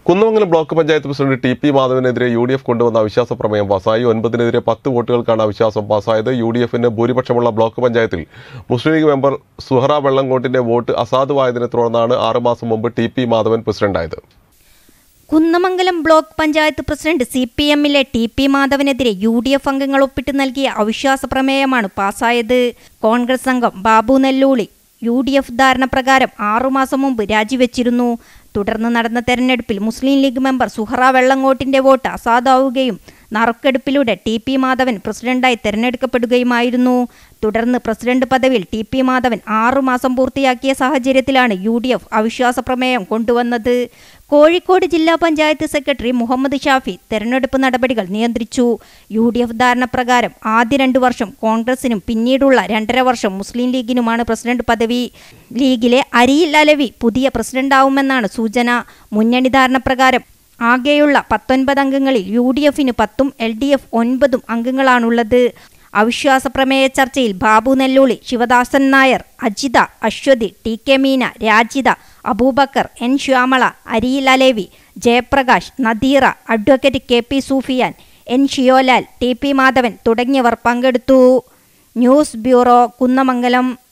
Kunnamangalam block panchayat president T P മാധവനെതിരെ U D F കൊണ്ടുവന്ന അവിശ്വാസ പ്രമേയം പാസായി ഒൻപതിനെതിരെ പത്ത് വോട്ടുകൾക്കാണ് അവിശ്വാസം പാസായത് യു ഡി എഫിന് ഭൂരിപക്ഷമുള്ള ബ്ലോക്ക് പഞ്ചായത്തിൽ മുസ്ലിം ലീഗ് മെമ്പർ സുഹറ വെള്ളങ്കോട്ടിന്റെ വോട്ട് അസാധുവായതിനെ തുടർന്നാണ് ആറുമാസം മുമ്പ് ടി പി മാധവൻ പ്രസിഡന്റായത് Kunnamangalam block panchayat president C P എമ്മിലെ ടി പി മാധവനെതിരെ യു ഡി എഫ് അംഗങ്ങൾ ഒപ്പിട്ട് നൽകിയ അവിശ്വാസ പ്രമേയമാണ് പാസായത് കോൺഗ്രസ് അംഗം Babu Nelluli U D F ധാരണ പ്രകാരം ആറുമാസം മുമ്പ് രാജിവെച്ചിരുന്നു തുടർന്ന് നടന്ന തെരഞ്ഞെടുപ്പിൽ മുസ്ലിം ലീഗ് മെമ്പർ സുഹറ വെള്ളങ്ങോട്ടിന്റെ വോട്ട് അസാധുവാവുകയും നറുക്കെടുപ്പിലൂടെ ടി പി മാധവൻ പ്രസിഡന്റായി തെരഞ്ഞെടുക്കപ്പെടുകയുമായിരുന്നു തുടർന്ന് പ്രസിഡന്റ് പദവിയിൽ ടി പി മാധവൻ ആറുമാസം പൂർത്തിയാക്കിയ സാഹചര്യത്തിലാണ് യു ഡി എഫ് അവിശ്വാസ പ്രമേയം കൊണ്ടുവന്നത് കോഴിക്കോട് ജില്ലാ പഞ്ചായത്ത് സെക്രട്ടറി മുഹമ്മദ് ഷാഫി തെരഞ്ഞെടുപ്പ് നടപടികൾ നിയന്ത്രിച്ചു യു ഡി എഫ് ധാരണപ്രകാരം ആദ്യ രണ്ടു വർഷം കോൺഗ്രസിനും പിന്നീടുള്ള രണ്ടര വർഷം മുസ്ലിം ലീഗിനുമാണ് പ്രസിഡന്റ് പദവി ലീഗിലെ അരിയിൽ അലവി പുതിയ പ്രസിഡന്റാവുമെന്നാണ് സൂചന മുന്നണി ധാരണപ്രകാരം ആകെയുള്ള പത്തൊൻപത് അംഗങ്ങളിൽ യു ഡി എഫിന് പത്തും എൽ ഡി എഫ് ഒൻപതും അംഗങ്ങളാണുള്ളത് അവിശ്വാസ പ്രമേയ ചർച്ചയിൽ Babu Nelluli Sivadasan Nair Ajitha Aswathy T K Meena Rajitha Aboobacker N Shyamala Ariyil Alevi Jayaprakash Nadeera advocate K P Sufiyan N Shiyolal T P Madhavan തുടങ്ങിയവർ പങ്കെടുത്തു ന്യൂസ് ബ്യൂറോ കുന്നമംഗലം